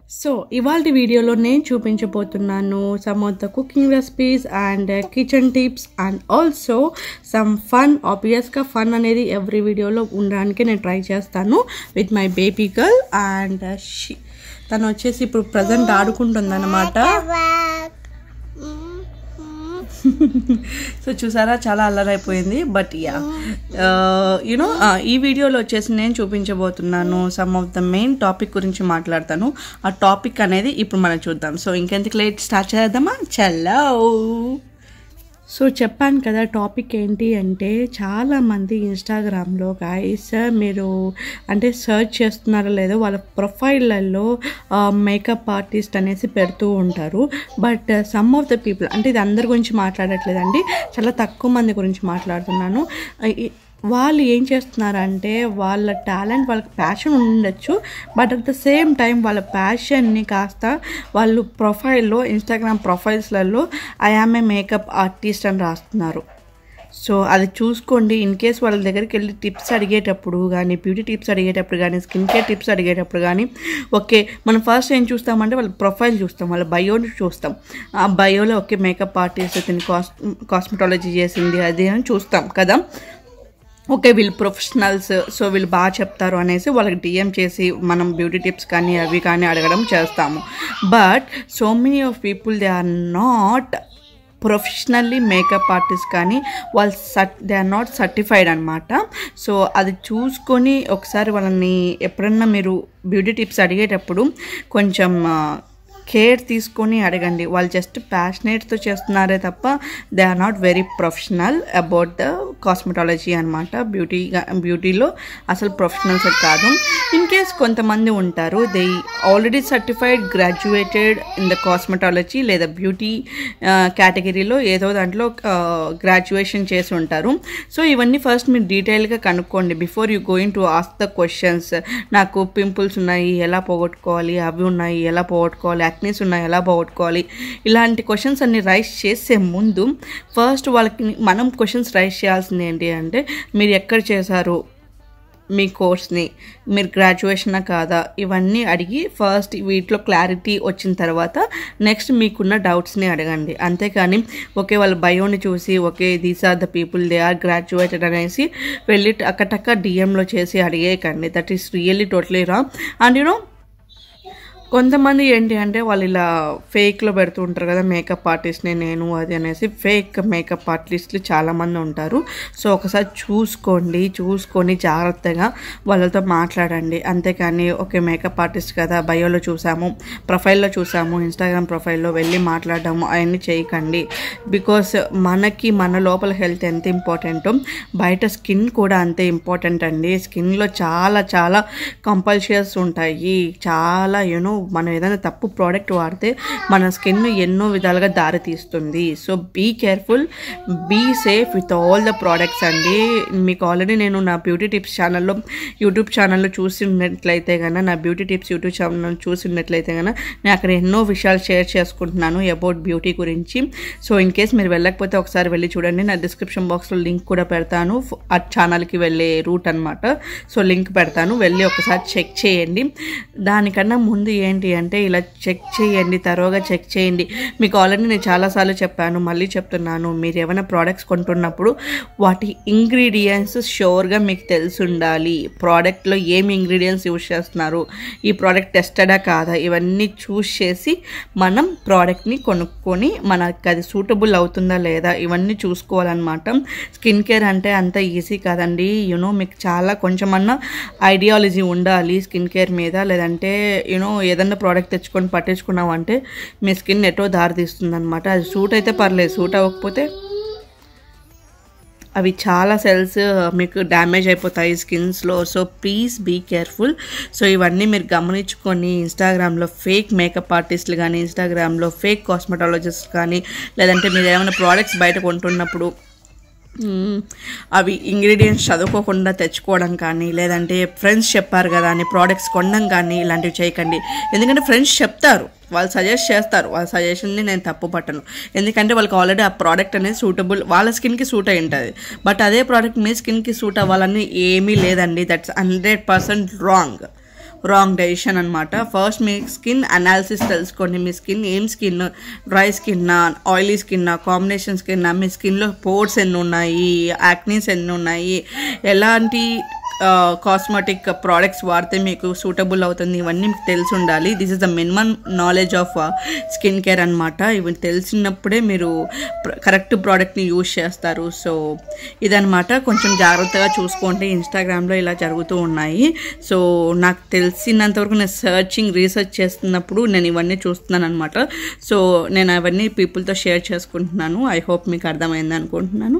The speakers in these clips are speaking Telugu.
సో ఇవాళ వీడియోలో నేను చూపించబోతున్నాను some of the cooking recipes and kitchen tips and also some fun ఆబ్వియస్గా ఫన్ అనేది ఎవ్రీ వీడియోలో ఉండడానికి నేను ట్రై చేస్తాను with my baby girl and she తను వచ్చేసి ఇప్పుడు ప్రజెంట్ ఆడుకుంటుందన్నమాట సో చూసారా చాలా అల్లరైపోయింది బట్ యా యూనో ఈ వీడియోలో వచ్చేసి నేను చూపించబోతున్నాను some of the main topic గురించి మాట్లాడతాను ఆ టాపిక్ అనేది ఇప్పుడు మనం చూద్దాం సో ఇంకెందుకు లేట్ స్టార్ట్ చేద్దామా చల్లో సో చెప్పాను కదా టాపిక్ ఏంటి అంటే చాలామంది ఇన్స్టాగ్రామ్లో గాయస్ మీరు అంటే సర్చ్ చేస్తున్నారో లేదో వాళ్ళ ప్రొఫైళ్ళల్లో మేకప్ ఆర్టిస్ట్ అనేసి పెడుతూ ఉంటారు but some of the people అంటే ఇది అందరి గురించి మాట్లాడట్లేదండి చాలా తక్కువ మంది గురించి మాట్లాడుతున్నాను ఈ- వాళ్ళు ఏం చేస్తున్నారంటే వాళ్ళ టాలెంట్ వాళ్ళకి ప్యాషన్ ఉండొచ్చు but at the same time వాళ్ళ ప్యాషన్ని కాస్త వాళ్ళు ప్రొఫైల్లో ఇన్స్టాగ్రామ్ ప్రొఫైల్స్లలో I am a makeup artist అని రాస్తున్నారు సో అది చూసుకోండి ఇన్ కేస్ వాళ్ళ దగ్గరికి వెళ్ళి టిప్స్ అడిగేటప్పుడు కానీ బ్యూటీ టిప్స్ అడిగేటప్పుడు కానీ స్కిన్ కేర్ టిప్స్ అడిగేటప్పుడు కానీ ఓకే మనం ఫస్ట్ ఏం చూస్తామంటే వాళ్ళ ప్రొఫైల్ చూస్తాం వాళ్ళ బయోని చూస్తాం ఆ బయోలో ఓకే మేకప్ ఆర్టిస్ట్ తిని కాస్ కాస్మెటాలజీ చేసింది అది అని చూస్తాం కదా ఓకే వీళ్ళు ప్రొఫెషనల్స్ సో వీళ్ళు బాగా చెప్తారు అనేసి వాళ్ళకి డిఎం చేసి మనం బ్యూటీ టిప్స్ కానీ అవి కానీ అడగడం చేస్తాము but so many of people they are not professionally makeup artist కానీ వాళ్ళు సట్ దే ఆర్ నాట్ సర్టిఫైడ్ అనమాట సో అది చూసుకొని ఒకసారి వాళ్ళని ఎప్పుడన్నా మీరు బ్యూటీ టిప్స్ అడిగేటప్పుడు కొంచెం కేర్ తీసుకొని అడగండి వాళ్ళు జస్ట్ ప్యాషనేట్తో చేస్తున్నారే తప్ప they are not very professional about the cosmetology అనమాట బ్యూటీ బ్యూటీలో అసలు ప్రొఫెషనల్స్ కాదు ఇన్ కేస్ కొంతమంది ఉంటారు they already certified graduated in the cosmetology లేదా బ్యూటీ కేటగిరీలో ఏదో దాంట్లో గ్రాడ్యుయేషన్ చేసి ఉంటారు సో ఇవన్నీ ఫస్ట్ మీరు డీటెయిల్గా కనుక్కోండి before you going to ask the questions నాకు పింపుల్స్ ఉన్నాయి ఎలా పోగొట్టుకోవాలి అవి ఉన్నాయి ఎలా పోగొట్టుకోవాలి యాక్నీస్ ఉన్నాయి ఎలా పోగొట్టుకోవాలి ఇలాంటి క్వశ్చన్స్ అన్ని రైస్ చేసే ముందు ఫస్ట్ వాళ్ళకి మనం క్వశ్చన్స్ రైస్ చేయాల్సింది ఏంటి అంటే మీరు ఎక్కడ చేశారు మీ కోర్స్ని మీరు గ్రాడ్యుయేషనా కాదా ఇవన్నీ అడిగి ఫస్ట్ వీటిలో క్లారిటీ వచ్చిన తర్వాత నెక్స్ట్ మీకున్న డౌట్స్ని అడగండి అంతేకాని ఒకే వాళ్ళ బయోని చూసి okay these are the people they are graduated అనేసి వెళ్ళి టక్క డిఎంలో చేసి అడిగేయకండి that is really totally raw and you know కొంతమంది ఏంటి అంటే వాళ్ళు ఇలా ఫేక్లో పెడుతూ ఉంటారు కదా మేకప్ ఆర్టిస్ట్ని నేను అది అనేసి ఫేక్ మేకప్ ఆర్టిస్టులు చాలామంది ఉంటారు సో ఒకసారి చూసుకోండి చూసుకొని జాగ్రత్తగా వాళ్ళతో మాట్లాడండి అంతేకాని ఓకే మేకప్ ఆర్టిస్ట్ కదా బయోలో చూసాము ప్రొఫైల్లో చూసాము ఇన్స్టాగ్రామ్ ప్రొఫైల్లో వెళ్ళి మాట్లాడడము అవన్నీ చేయకండి బికాస్ మనకి మన లోపల హెల్త్ ఎంత ఇంపార్టెంటో బయట స్కిన్ కూడా అంతే ఇంపార్టెంట్ అండి స్కిన్లో చాలా చాలా కంపల్షియస్ ఉంటాయి చాలా యూనో మనం ఏదైనా తప్పు ప్రోడక్ట్ వాడితే మన స్కిన్ ఎన్నో విధాలుగా దారి తీస్తుంది so be careful be safe with all the products అండి మీకు ఆల్రెడీ నేను నా బ్యూటీ టిప్స్ ఛానల్లో యూట్యూబ్ ఛానల్లో చూసినట్లయితే కనుక నా బ్యూటీ టిప్స్ యూట్యూబ్ ఛానల్ చూసినట్లయితే కనుక నేను అక్కడ ఎన్నో విషయాలు షేర్ చేసుకుంటున్నాను అబౌట్ బ్యూటీ గురించి సో ఇన్ కేస్ మీరు వెళ్ళకపోతే ఒకసారి వెళ్ళి చూడండి నా డిస్క్రిప్షన్ బాక్స్లో లింక్ కూడా పెడతాను ఆ ఛానల్కి వెళ్ళే రూట్ అనమాట సో లింక్ పెడతాను వెళ్ళి ఒకసారి చెక్ చేయండి దానికన్నా ముందు ఏంటి అంటే ఇలా చెక్ చేయండి తరోగా చెక్ చేయండి మీకు ఆల్రెడీ నేను చాలాసార్లు చెప్పాను మళ్ళీ చెప్తున్నాను మీరు ఏమైనా ప్రోడక్ట్స్ కొంటున్నప్పుడు వాటి ఇంగ్రీడియంట్స్ షోర్గా మీకు తెలిసి ఉండాలి ప్రోడక్ట్లో ఏమి ఇంగ్రీడియంట్స్ యూజ్ చేస్తున్నారు ఈ ప్రోడక్ట్ టెస్టెడా కాదా ఇవన్నీ చూస్ చేసి మనం ప్రోడక్ట్ని కొనుక్కొని మనకు అది సూటబుల్ అవుతుందా లేదా ఇవన్నీ చూసుకోవాలన్నమాట స్కిన్ కేర్ అంటే అంత ఈజీ కాదండి యూనో మీకు చాలా కొంచెమన్నా ఐడియాలజీ ఉండాలి స్కిన్ కేర్ మీద లేదంటే యూనో ఏదన్నా ప్రోడక్ట్ తెచ్చుకొని పట్టించుకున్నాం అంటే మీ స్కిన్ ఎటో దారి తీస్తుంది అనమాట అది సూట్ అయితే పర్లేదు సూట్ అవ్వకపోతే అవి చాలా సెల్స్ మీకు డ్యామేజ్ అయిపోతాయి స్కిన్స్లో so please be careful so ఇవన్నీ మీరు గమనించుకొని ఇన్స్టాగ్రామ్లో ఫేక్ మేకప్ ఆర్టిస్టులు కానీ ఇన్స్టాగ్రామ్లో ఫేక్ కాస్మెటాలజిస్ట్ కానీ లేదంటే మీరు ఏమైనా ప్రోడక్ట్స్ బయట కొంటున్నప్పుడు మ్మ్. అవి ఇంగ్రీడియంట్స్ చదువుకోకుండా తెచ్చుకోవడం కానీ లేదంటే ఫ్రెండ్స్ చెప్పారు కదా అని ప్రోడక్ట్స్ కొనడం కానీ ఇలాంటివి చేయకండి ఎందుకంటే ఫ్రెండ్స్ చెప్తారు వాళ్ళు సజెస్ట్ చేస్తారు వాళ్ళ సజెషన్ని నేను తప్పు పట్టను ఎందుకంటే వాళ్ళకి ఆల్రెడీ ఆ ప్రోడక్ట్ అనేది సూటబుల్ వాళ్ళ స్కిన్కి సూట్ అయి ఉంటుంది బట్ అదే ప్రోడక్ట్ మీ స్కిన్కి సూట్ అవ్వాలని ఏమీ లేదండి that's hundred percent wrong wrong decision అనమాట ఫస్ట్ మీ స్కిన్ అనాలిసిస్ తెలుసుకోండి మీ స్కిన్ ఏం skin dry skin oily skin combination skin మీ స్కిన్లో పోర్స్ ఎన్ని ఉన్నాయి యాక్నీస్ ఎన్ని ఉన్నాయి ఎలాంటి కాస్మెటిక్ ప్రోడక్ట్స్ వాడితే మీకు సూటబుల్ అవుతుంది ఇవన్నీ మీకు తెలిసి ఉండాలి this is the minimum knowledge of skin care అనమాట ఇవి తెలిసినప్పుడే మీరు కరెక్ట్ ప్రోడక్ట్ని యూజ్ చేస్తారు సో ఇదనమాట కొంచెం జాగ్రత్తగా చూసుకోండి ఇన్స్టాగ్రామ్లో ఇలా జరుగుతూ ఉన్నాయి సో నాకు తెలిసినంత వరకు నేను సర్చింగ్ రీసెర్చ్ చేస్తున్నప్పుడు నేను ఇవన్నీ చూస్తున్నాను అనమాట సో నేను అవన్నీ పీపుల్తో షేర్ చేసుకుంటున్నాను ఐ హోప్ మీకు అర్థమైంది అనుకుంటున్నాను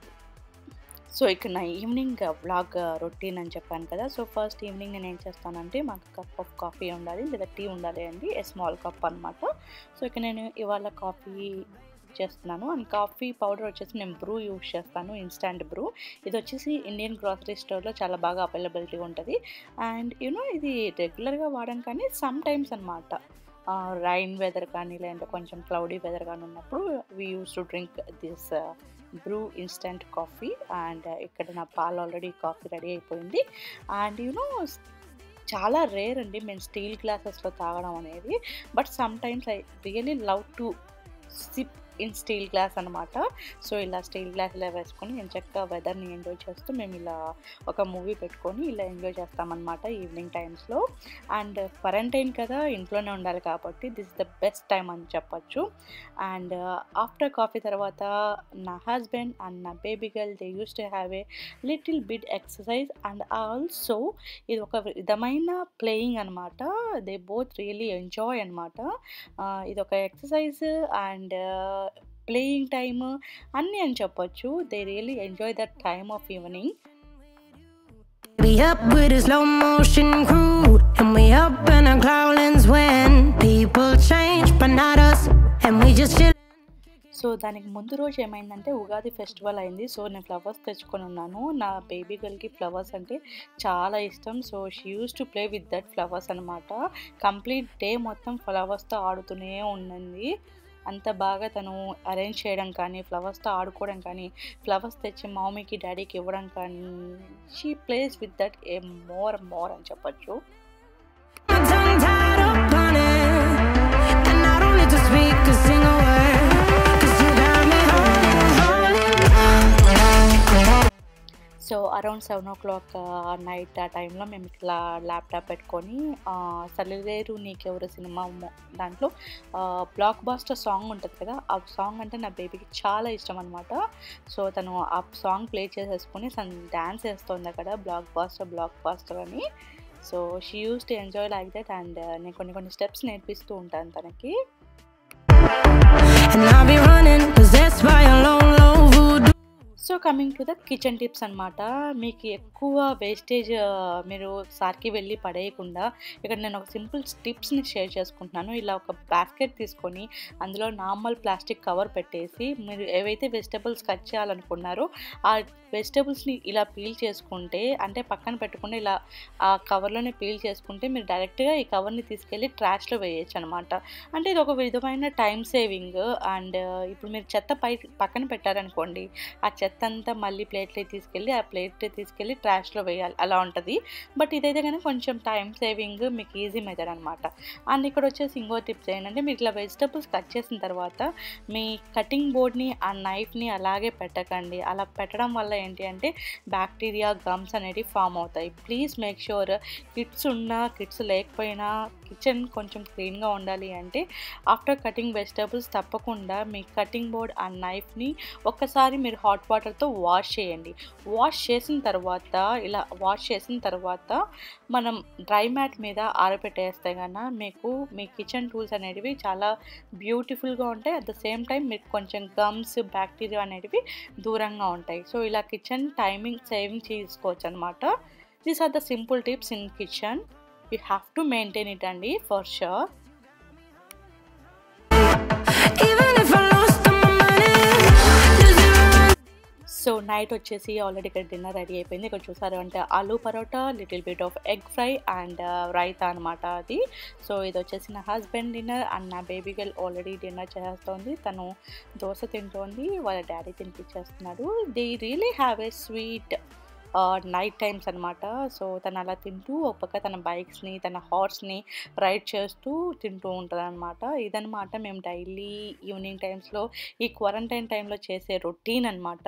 సో ఇక్కడ నా ఈవినింగ్ వ్లాగ్ రొటీన్ అని చెప్పాను కదా సో ఫస్ట్ ఈవినింగ్ నేను ఏం చేస్తానంటే మాకు కప్ ఆఫ్ కాఫీ ఉండాలి లేదా టీ ఉండాలి అండి ఏ స్మాల్ కప్ అనమాట సో ఇక్కడ నేను ఇవాళ కాఫీ చేస్తున్నాను అండ్ కాఫీ పౌడర్ వచ్చేసి నేను బ్రూ యూస్ చేస్తాను ఇన్స్టాంట్ బ్రూ ఇది వచ్చేసి ఇండియన్ గ్రాసరీ స్టోర్లో చాలా బాగా అవైలబిలిటీ ఉంటుంది అండ్ యూనో ఇది రెగ్యులర్గా వాడడం కానీ సమ్ టైమ్స్ అనమాట రైన్ వెదర్ కానీ లేదంటే కొంచెం క్లౌడీ వెదర్ కానీ ఉన్నప్పుడు we use to drink this Bru instant coffee and ఇక్కడ నా పాలు ఆల్రెడీ కాఫీ రెడీ అయిపోయింది అండ్ యూనో చాలా రేర్ అండి మేము స్టీల్ గ్లాసెస్లో తాగడం అనేది but some times I really love to sip in steel glass అనమాట సో ఇలా స్టీల్ గ్లాస్ ఇలా వేసుకొని నేను చక్కగా వెదర్ని ఎంజాయ్ చేస్తూ మేము ఇలా ఒక మూవీ పెట్టుకొని ఇలా ఎంజాయ్ చేస్తామన్నమాట ఈవినింగ్ టైమ్స్లో అండ్ క్వారంటైన్ కదా ఇంట్లోనే ఉండాలి కాబట్టి దిస్ ద బెస్ట్ టైం అని చెప్పచ్చు అండ్ ఆఫ్టర్ కాఫీ తర్వాత నా హస్బెండ్ అండ్ నా baby girl they use to have a little bit exercise and also ఇది ఒక విధమైన ప్లేయింగ్ అనమాట దే బోత్ రియలీ ఎంజాయ్ అనమాట ఇది ఒక ఎక్సర్సైజ్ అండ్ ప్లేయింగ్ టైమ్ అన్నీ అని చెప్పొచ్చు they really enjoy that time of evening We up with a slow motion crew, and we up in our clouds when people change, but not us, and we just chill. So దానికి ముందు రోజు ఏమైందంటే ఉగాది ఫెస్టివల్ అయింది సో నేను ఫ్లవర్స్ తెచ్చుకొని ఉన్నాను నా బేబీ గర్ల్కి ఫ్లవర్స్ అంటే చాలా ఇష్టం so she use to play with that flowers అనమాట కంప్లీట్ డే మొత్తం ఫ్లవర్స్తో ఆడుతూనే ఉండింది అంత బాగా తను అరేంజ్ చేయడం కానీ ఫ్లవర్స్తో ఆడుకోవడం కానీ ఫ్లవర్స్ తెచ్చి మమ్మీకి డాడీకి ఇవ్వడం కానీ she plays with that a more more అని చెప్పొచ్చు My tongue tied up on it, and I don't need to speak a single word, 'cause you got me holding. So around seven o'clock night ఆ టైంలో మేము ఇట్లా ల్యాప్టాప్ పెట్టుకొని సలిలేరు నీకెవరు సినిమా మొ- దాంట్లో బ్లాక్ బాస్టర్ సాంగ్ ఉంటుంది కదా ఆ సాంగ్ అంటే నా బేబీకి చాలా ఇష్టం అనమాట సో తను ఆ సాంగ్ ప్లే చేసేసుకొని తను డ్యాన్స్ వేస్తుంది అక్కడ బ్లాక్ బాస్టర్ బ్లాక్ బాస్టర్ అని so she use to enjoy like that and నేను కొన్ని కొన్ని స్టెప్స్ నేర్పిస్తూ ఉంటాను తనకి And I'll be running, possessed by a low, low voodoo. So coming to the kitchen tips అనమాట మీకు ఎక్కువ వేస్టేజ్ మీరు సార్కి వెళ్ళి పడేయకుండా ఇక్కడ నేను ఒక సింపుల్ టిప్స్ని షేర్ చేసుకుంటున్నాను ఇలా ఒక బాస్కెట్ తీసుకొని అందులో నార్మల్ ప్లాస్టిక్ కవర్ పెట్టేసి మీరు ఏవైతే వెజిటబుల్స్ కట్ చేయాలనుకున్నారో ఆ వెజిటబుల్స్ని ఇలా పీల్ చేసుకుంటే అంటే పక్కన పెట్టకుండా ఇలా ఆ కవర్లోనే పీల్ చేసుకుంటే మీరు డైరెక్ట్గా ఈ కవర్ని తీసుకెళ్ళి ట్రాష్లో వేయచ్చు అనమాట అంటే ఇది ఒక విధమైన టైం సేవింగ్ అండ్ ఇప్పుడు మీరు చెత్త పై పక్కన పెట్టారనుకోండి ఆ చెత్త అంతా మళ్ళీ ప్లేట్లో తీసుకెళ్ళి ఆ ప్లేట్ తీసుకెళ్ళి ట్రాష్లో వేయాలి అలా ఉంటుంది బట్ ఇదైతే కనుక కొంచెం టైం సేవింగ్ మీకు ఈజీ మెథడ్ అనమాట అండ్ ఇక్కడ వచ్చేసి ఇంకో టిప్స్ ఏంటంటే మీరు ఇట్లా వెజిటబుల్స్ కట్ చేసిన తర్వాత మీ కటింగ్ బోర్డ్ని ఆ నైఫ్ని అలాగే పెట్టకండి అలా పెట్టడం వల్ల ఏంటి అంటే బ్యాక్టీరియా గమ్స్ అనేవి ఫామ్ అవుతాయి ప్లీజ్ మేక్ షూర్ కిట్స్ ఉన్నా కిట్స్ లేకపోయినా కిచెన్ కొంచెం క్లీన్గా ఉండాలి అంటే ఆఫ్టర్ కటింగ్ వెజిటబుల్స్ తప్పకుండా మీ కటింగ్ బోర్డ్ ఆ నైఫ్ని ఒక్కసారి మీరు హాట్ వాటర్తో వాష్ చేయండి వాష్ చేసిన తర్వాత ఇలా వాష్ చేసిన తర్వాత మనం డ్రై మ్యాట్ మీద ఆరబెట్టేస్తే కన్నా మీకు మీ కిచెన్ టూల్స్ అనేటివి చాలా బ్యూటిఫుల్గా ఉంటాయి అట్ ద సేమ్ టైం మీకు కొంచెం గమ్స్ బ్యాక్టీరియా అనేటివి దూరంగా ఉంటాయి సో ఇలా కిచెన్ టైమింగ్ సేవింగ్ చేసుకోవచ్చు అనమాట these are the simple tips in kitchen you have to maintain it అండి for sure Even if I lost all my money, does it run? So night వచ్చేసి ఆల్రెడీ ఇక్కడ డిన్నర్ రెడీ అయిపోయింది ఇక్కడ చూసారు అంటే aloo paratha little bit of egg fry and raita అనమాట అది సో ఇది వచ్చేసి నా హస్బెండ్ డిన్నర్ అండ్ నా బేబీ గర్ల్ ఆల్రెడీ డిన్నర్ చేస్తోంది తను దోశ తింటోంది వాళ్ళ డాడీ తినిపించేస్తున్నాడు they really have a sweet night times అనమాట సో తను అలా తింటూ ఒక పక్క తన బైక్స్ని తన హార్స్ని రైడ్ చేస్తూ తింటూ ఉంటుంది అనమాట ఇదనమాట మేము డైలీ ఈవినింగ్ టైమ్స్లో ఈ క్వారంటైన్ టైంలో చేసే రొటీన్ అనమాట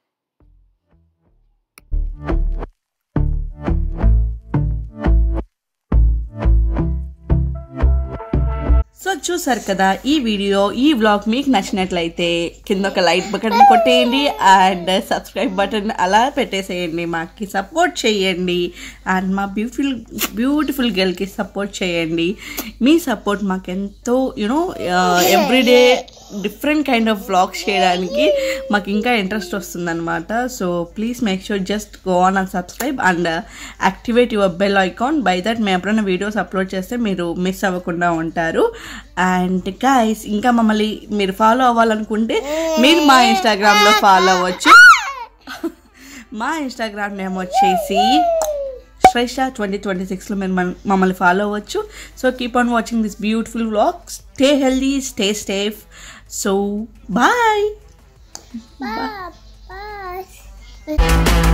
సో చూసారు కదా ఈ వీడియో ఈ వ్లాగ్ మీకు నచ్చినట్లయితే కింద ఒక లైక్ బటన్ కొట్టేయండి అండ్ సబ్స్క్రైబ్ బటన్ అలా పెట్టేసేయండి మాకు సపోర్ట్ చేయండి అండ్ మా బ్యూటిఫుల్ బ్యూటిఫుల్ గర్ల్కి సపోర్ట్ చేయండి మీ సపోర్ట్ మాకు ఎంతో you know everyday different kind of vlogs చేయడానికి మాకు ఇంకా ఇంట్రెస్ట్ వస్తుందన్నమాట so please make sure just go on and subscribe and activate your bell icon by that మేము ఎప్పుడైనా వీడియోస్ అప్లోడ్ చేస్తే మీరు మిస్ అవ్వకుండా ఉంటారు అండ్ గైస్ ఇంకా మమ్మల్ని మీరు ఫాలో అవ్వాలనుకుంటే మీరు మా ఇన్స్టాగ్రామ్లో ఫాలో అవ్వచ్చు మా ఇన్స్టాగ్రామ్ నేమ్ వచ్చేసి శ్రేష్ట ట్వంటీ ట్వంటీ సిక్స్లో మీరు మన- మమ్మల్ని ఫాలో అవ్వచ్చు so keep on watching this beautiful vlog stay healthy stay safe so bye Bye. Bye.